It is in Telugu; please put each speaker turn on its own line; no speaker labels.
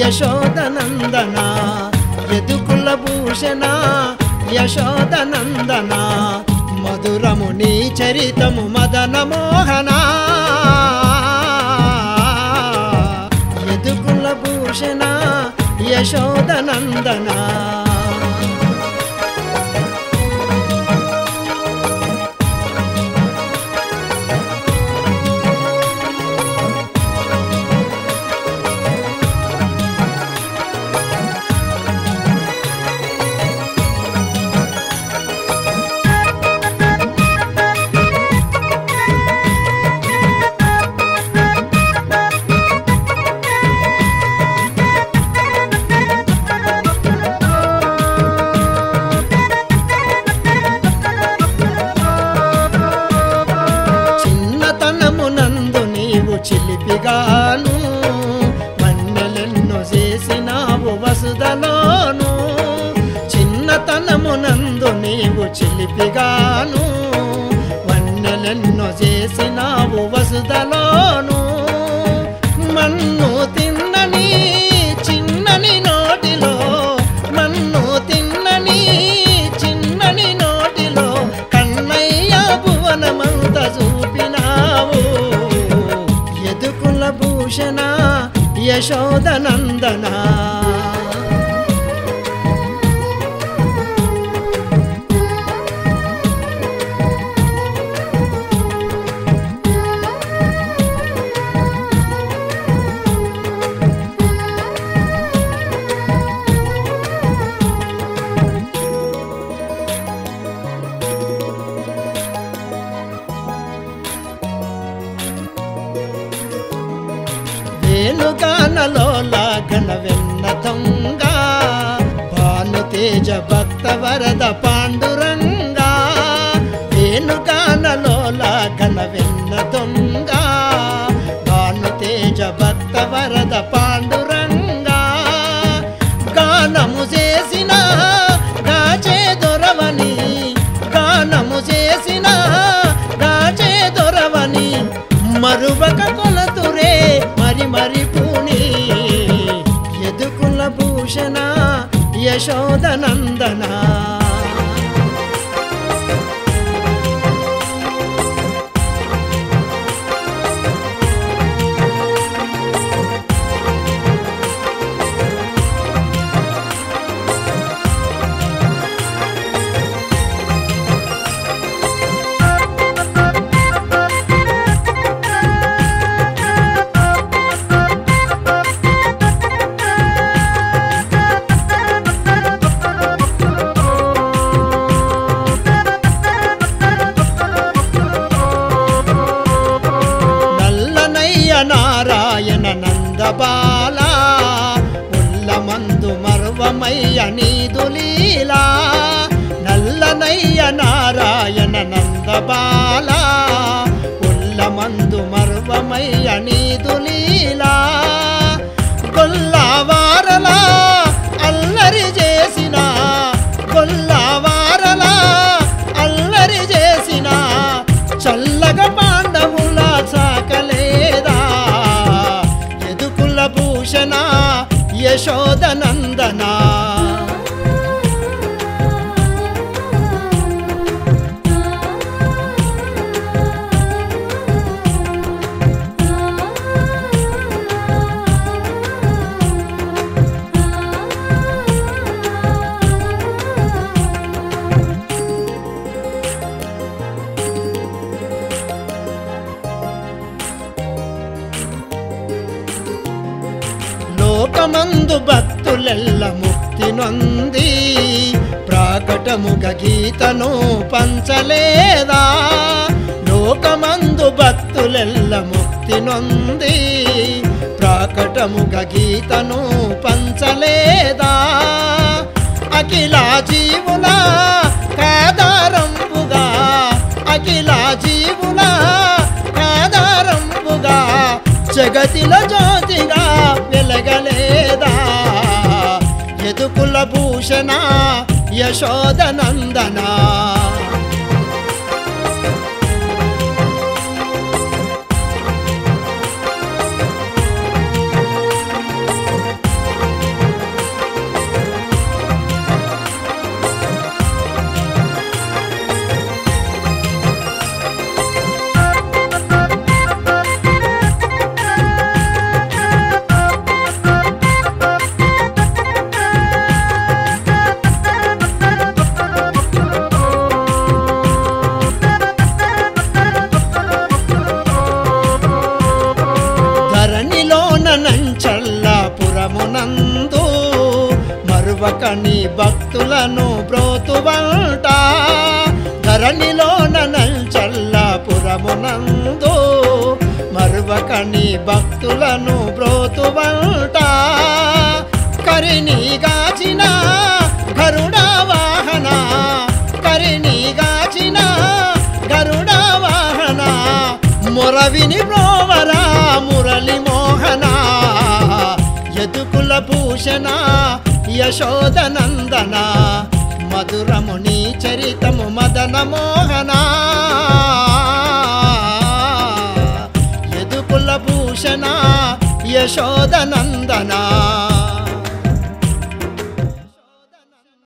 యశోదనందన యదుకుల భూషణ యశోదనందన మధురము నీ చరితము మదన మోహన యదుకుల భూషణ యశోదనందన చిన్నతనమునందు నీవు చిలిపిగాను మన్నెలెన్ను చేసినావు వసుదలోను చిన్నతనమునందు నీవు చిలిపిగాను వన్నెలెన్ను చేసినావు వసుదలోను మన్ను తిన్నని చిన్నని నోటిలో మన్ను తిన్నని చిన్నని నోటిలో కన్నయ్య భువనమంత చూపినావు ఎదుకుల భూషణ యశోదనందనా వేణుగానలో లాగన వెన్న దొంగ భాను తేజ భక్త వరద పాండురంగా వేణుగానలో లాగన వెన్న దొంగ భాను తేజ భక్త వరద పాండురంగా గానము చేసిన గాచే దొరవని గానము చేసిన గాచే దొరవని మరువక కొలతురే మరి మరి పూని ఎదుకుల భూషణ యశోదనందనా నల్లనయ్య నారాయణ నందబాల ఉల్లమందు మర్వమయ్య నీదులీలా నల్లనయ్య నారాయణ నందబాల ఉల్లమందు మర్వమయ్య నీదులీలా కొల్లవారలా అల్లరి చేసిన కొల్లవారలా అల్లరి చేసిన చల్లగా పాండవుల సాకలేదా ఎదుకుల భూషణ యశోదనందనా లోకమందు భక్తులెల్ల ముక్తి నొంది ప్రాకటముగ గీతను పంచలేదా లోకమందు భక్తులెల్ల ముక్తి నొంది ప్రాకటముగ గీతను పంచలేదా అఖిల జీవుల కాదారంపుగా అఖిల జీవుల కాదారంపుగా జగతిల జ్యోతిగా వెలగలేదా ఎదుకుల భూషణ యశోదనందనా పురమునందు మరువక నీ భక్తులను బ్రోతువంట ధరణిలోన నల్చల్ల పురమునందు మరువక నీ భక్తులను బ్రోతువంట కరిని గాచిన గరుడా వాహన కరిని గాచిన గరుడా వాహన మురవిని బ్రోవరా మురళి మోహన యదుకుల భూషణ యశోదనందన మధురముని చరితము మదన మోహన యదుకుల భూషణ యశోదనందన